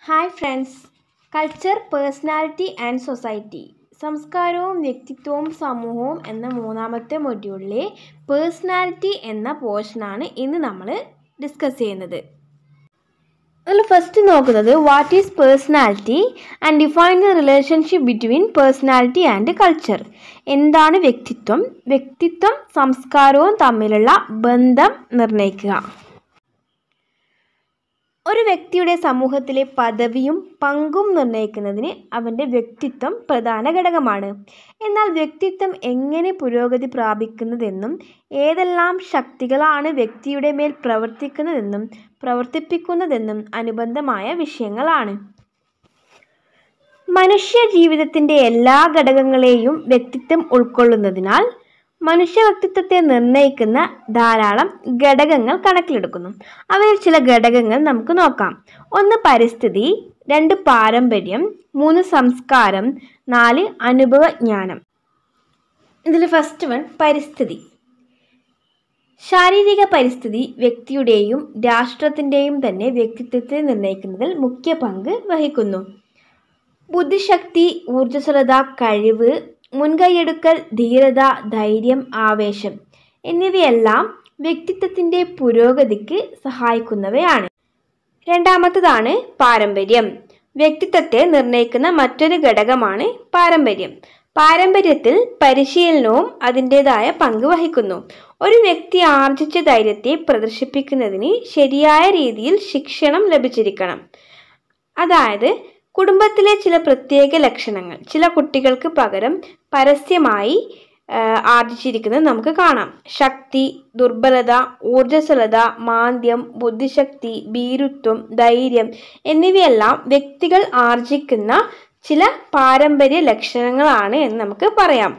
hi friends culture personality and society സംസ്കാരവും വ്യക്തിത്വവും സമൂഹവും എന്ന മൂന്നാമത്തെ മൊഡ്യൂളിലെ പേഴ്സണാലിറ്റി എന്ന പോർഷനാണ് ഇന്ന് നമ്മൾ ഡിസ്കസ് ചെയ്യുന്നത് അതിൽ ഫസ്റ്റ് നോക്കുന്നത് what is personality and define the relationship between personality and culture എന്താണ് വ്യക്തിത്വം വ്യക്തിത്വം സംസ്കാരവും തമ്മിലുള്ള ബന്ധം നിർണ്ണയിക്കുക ഒരു വ്യക്തിയുടെ സമൂഹത്തിലെ പദവിയും പങ്കും നിർണ്ണയിക്കുന്നതിന് അവൻ്റെ വ്യക്തിത്വം പ്രധാന ഘടകമാണ് എന്നാൽ വ്യക്തിത്വം എങ്ങനെ പുരോഗതി പ്രാപിക്കുന്നതെന്നും ഏതെല്ലാം ശക്തികളാണ് വ്യക്തിയുടെ മേൽ പ്രവർത്തിക്കുന്നതെന്നും പ്രവർത്തിപ്പിക്കുന്നതെന്നും അനുബന്ധമായ വിഷയങ്ങളാണ് മനുഷ്യ ജീവിതത്തിൻ്റെ എല്ലാ ഘടകങ്ങളെയും വ്യക്തിത്വം ഉൾക്കൊള്ളുന്നതിനാൽ മനുഷ്യ വ്യക്തിത്വത്തെ നിർണ്ണയിക്കുന്ന ധാരാളം ഘടകങ്ങൾ കണക്കിലെടുക്കുന്നു അവയിൽ ചില ഘടകങ്ങൾ നമുക്ക് നോക്കാം ഒന്ന് പരിസ്ഥിതി രണ്ട് പാരമ്പര്യം മൂന്ന് സംസ്കാരം നാല് അനുഭവജ്ഞാനം ഇതിൽ ഫസ്റ്റ് വൺ പരിസ്ഥിതി ശാരീരിക പരിസ്ഥിതി വ്യക്തിയുടെയും രാഷ്ട്രത്തിൻ്റെയും തന്നെ വ്യക്തിത്വത്തെ നിർണ്ണയിക്കുന്നതിൽ മുഖ്യ പങ്ക് വഹിക്കുന്നു ബുദ്ധിശക്തി ഊർജ്ജസ്വലത കഴിവ് മുൻകൈയെടുക്കൽ ധീരത ധൈര്യം ആവേശം എന്നിവയെല്ലാം വ്യക്തിത്വത്തിൻ്റെ പുരോഗതിക്ക് സഹായിക്കുന്നവയാണ് രണ്ടാമത്തതാണ് പാരമ്പര്യം വ്യക്തിത്വത്തെ നിർണ്ണയിക്കുന്ന മറ്റൊരു ഘടകമാണ് പാരമ്പര്യം പാരമ്പര്യത്തിൽ പരിശീലനവും അതിൻ്റെതായ പങ്ക് വഹിക്കുന്നു ഒരു വ്യക്തി ആർജിച്ച ധൈര്യത്തെ പ്രദർശിപ്പിക്കുന്നതിന് ശരിയായ രീതിയിൽ ശിക്ഷണം ലഭിച്ചിരിക്കണം അതായത് കുടുംബത്തിലെ ചില പ്രത്യേക ലക്ഷണങ്ങൾ ചില കുട്ടികൾക്ക് പകരം പരസ്യമായി ആർജിച്ചിരിക്കുന്നത് നമുക്ക് കാണാം ശക്തി ദുർബലത ഊർജ്ജസ്വലത മാന്ദ്യം ബുദ്ധിശക്തി ഭീരുത്വം ധൈര്യം എന്നിവയെല്ലാം വ്യക്തികൾ ആർജിക്കുന്ന ചില പാരമ്പര്യ ലക്ഷണങ്ങളാണ് എന്ന് നമുക്ക് പറയാം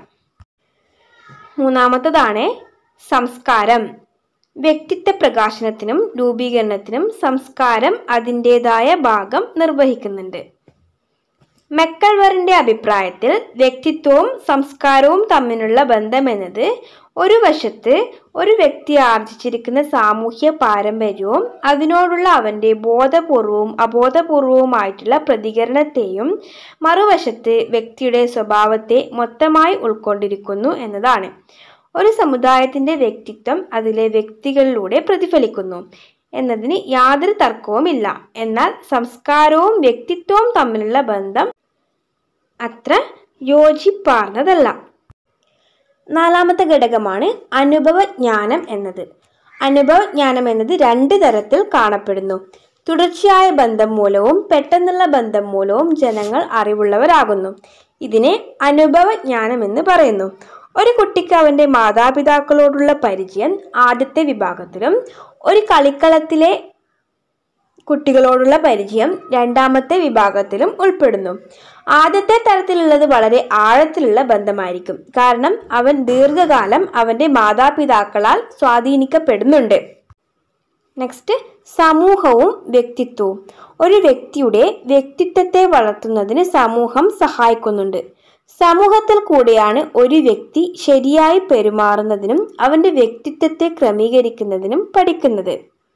മൂന്നാമത്തതാണ് സംസ്കാരം വ്യക്തിത്വ പ്രകാശനത്തിനും രൂപീകരണത്തിനും സംസ്കാരം അതിൻ്റെതായ ഭാഗം നിർവഹിക്കുന്നുണ്ട് മെക്കൾവറിൻ്റെ അഭിപ്രായത്തിൽ വ്യക്തിത്വവും സംസ്കാരവും തമ്മിലുള്ള ബന്ധമെന്നത് ഒരു വശത്ത് ഒരു വ്യക്തി ആർജിച്ചിരിക്കുന്ന സാമൂഹ്യ പാരമ്പര്യവും അതിനോടുള്ള അവൻ്റെ ബോധപൂർവവും അബോധപൂർവവുമായിട്ടുള്ള പ്രതികരണത്തെയും മറുവശത്ത് വ്യക്തിയുടെ സ്വഭാവത്തെ മൊത്തമായി ഉൾക്കൊണ്ടിരിക്കുന്നു എന്നതാണ് ഒരു സമുദായത്തിൻ്റെ വ്യക്തിത്വം അതിലെ വ്യക്തികളിലൂടെ പ്രതിഫലിക്കുന്നു എന്നതിന് യാതൊരു തർക്കവുമില്ല എന്നാൽ സംസ്കാരവും വ്യക്തിത്വവും തമ്മിലുള്ള ബന്ധം അത്ര യോജിപ്പാർന്നതല്ല നാലാമത്തെ ഘടകമാണ് അനുഭവജ്ഞാനം എന്നത് അനുഭവജ്ഞാനം എന്നത് രണ്ട് തരത്തിൽ കാണപ്പെടുന്നു തുടർച്ചയായ ബന്ധം മൂലവും പെട്ടെന്നുള്ള ബന്ധം മൂലവും ജനങ്ങൾ അറിവുള്ളവരാകുന്നു ഇതിനെ അനുഭവജ്ഞാനം എന്ന് പറയുന്നു ഒരു കുട്ടിക്ക് അവൻ്റെ മാതാപിതാക്കളോടുള്ള പരിചയം ആദ്യത്തെ വിഭാഗത്തിലും ഒരു കളിക്കളത്തിലെ കുട്ടികളോടുള്ള പരിചയം രണ്ടാമത്തെ വിഭാഗത്തിലും ഉൾപ്പെടുന്നു ആദ്യത്തെ തരത്തിലുള്ളത് വളരെ ആഴത്തിലുള്ള ബന്ധമായിരിക്കും കാരണം അവൻ ദീർഘകാലം അവൻ്റെ മാതാപിതാക്കളാൽ സ്വാധീനിക്കപ്പെടുന്നുണ്ട് നെക്സ്റ്റ് സമൂഹവും വ്യക്തിത്വവും ഒരു വ്യക്തിയുടെ വ്യക്തിത്വത്തെ വളർത്തുന്നതിന് സമൂഹം സഹായിക്കുന്നുണ്ട് സമൂഹത്തിൽ കൂടെയാണ് ഒരു വ്യക്തി ശരിയായി പെരുമാറുന്നതിനും അവൻ്റെ വ്യക്തിത്വത്തെ ക്രമീകരിക്കുന്നതിനും പഠിക്കുന്നത്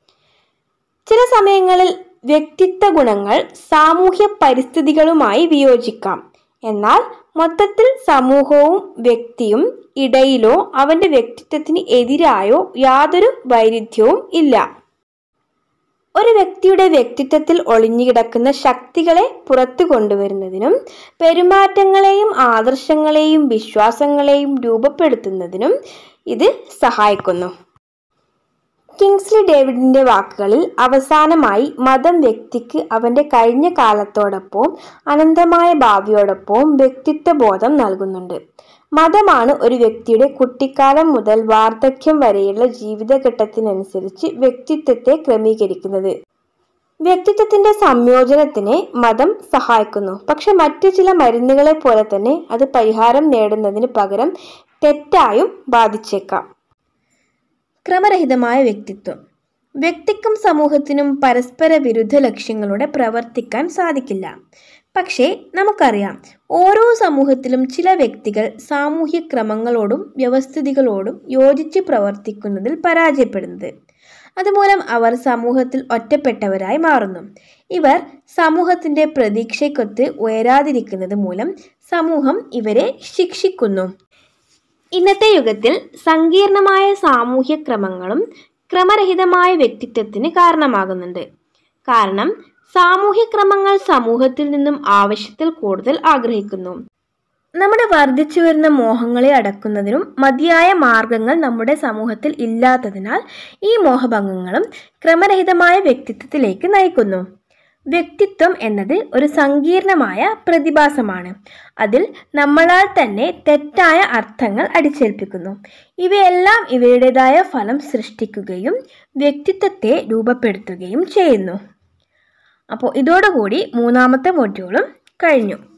ചില സമയങ്ങളിൽ വ്യക്തിത്വ ഗുണങ്ങൾ സാമൂഹ്യ പരിസ്ഥിതികളുമായി വിയോജിക്കാം എന്നാൽ മൊത്തത്തിൽ സമൂഹവും വ്യക്തിയും ഇടയിലോ അവൻ്റെ വ്യക്തിത്വത്തിന് എതിരായോ യാതൊരു വൈരുദ്ധ്യവും ഇല്ല ഒരു വ്യക്തിയുടെ വ്യക്തിത്വത്തിൽ ഒളിഞ്ഞുകിടക്കുന്ന ശക്തികളെ പുറത്തു കൊണ്ടുവരുന്നതിനും പെരുമാറ്റങ്ങളെയും ആദർശങ്ങളെയും വിശ്വാസങ്ങളെയും രൂപപ്പെടുത്തുന്നതിനും ഇത് സഹായിക്കുന്നു കിങ്സ്ലി ഡേവിഡിന്റെ വാക്കുകളിൽ അവസാനമായി മതം വ്യക്തിക്ക് അവന്റെ കഴിഞ്ഞ കാലത്തോടൊപ്പം അനന്തമായ ഭാവിയോടൊപ്പം വ്യക്തിത്വ ബോധം നൽകുന്നുണ്ട് മതമാണ് ഒരു വ്യക്തിയുടെ കുട്ടിക്കാലം മുതൽ വാർദ്ധക്യം വരെയുള്ള ജീവിതഘട്ടത്തിനനുസരിച്ച് വ്യക്തിത്വത്തെ ക്രമീകരിക്കുന്നത് വ്യക്തിത്വത്തിന്റെ സംയോജനത്തിന് മതം സഹായിക്കുന്നു പക്ഷെ മറ്റു ചില മരുന്നുകളെ പോലെ തന്നെ അത് പരിഹാരം നേടുന്നതിന് പകരം തെറ്റായും ബാധിച്ചേക്കാം ക്രമരഹിതമായ വ്യക്തിത്വം വ്യക്തിക്കും സമൂഹത്തിനും പരസ്പര വിരുദ്ധ ലക്ഷ്യങ്ങളോടെ പ്രവർത്തിക്കാൻ സാധിക്കില്ല പക്ഷേ നമുക്കറിയാം ഓരോ സമൂഹത്തിലും ചില വ്യക്തികൾ സാമൂഹ്യ ക്രമങ്ങളോടും വ്യവസ്ഥിതികളോടും യോജിച്ച് പ്രവർത്തിക്കുന്നതിൽ പരാജയപ്പെടുന്നത് അതുമൂലം അവർ സമൂഹത്തിൽ ഒറ്റപ്പെട്ടവരായി മാറുന്നു ഇവർ സമൂഹത്തിൻ്റെ പ്രതീക്ഷയ്ക്കൊത്ത് ഉയരാതിരിക്കുന്നത് മൂലം സമൂഹം ഇവരെ ശിക്ഷിക്കുന്നു ഇന്നത്തെ യുഗത്തിൽ സങ്കീർണമായ സാമൂഹ്യ ക്രമങ്ങളും ക്രമരഹിതമായ വ്യക്തിത്വത്തിന് കാരണമാകുന്നുണ്ട് കാരണം സാമൂഹ്യക്രമങ്ങൾ സമൂഹത്തിൽ നിന്നും ആവശ്യത്തിൽ കൂടുതൽ ആഗ്രഹിക്കുന്നു നമ്മുടെ വർദ്ധിച്ചു വരുന്ന മോഹങ്ങളെ അടക്കുന്നതിനും മതിയായ മാർഗങ്ങൾ നമ്മുടെ സമൂഹത്തിൽ ഇല്ലാത്തതിനാൽ ഈ മോഹഭംഗങ്ങളും ക്രമരഹിതമായ വ്യക്തിത്വത്തിലേക്ക് നയിക്കുന്നു വ്യക്തിത്വം എന്നത് ഒരു സങ്കീർണമായ പ്രതിഭാസമാണ് അതിൽ നമ്മളാൽ തന്നെ തെറ്റായ അർത്ഥങ്ങൾ അടിച്ചേൽപ്പിക്കുന്നു ഇവയെല്ലാം ഇവയുടേതായ ഫലം സൃഷ്ടിക്കുകയും വ്യക്തിത്വത്തെ രൂപപ്പെടുത്തുകയും ചെയ്യുന്നു അപ്പോൾ ഇതോടുകൂടി മൂന്നാമത്തെ മൊഡ്യൂളും കഴിഞ്ഞു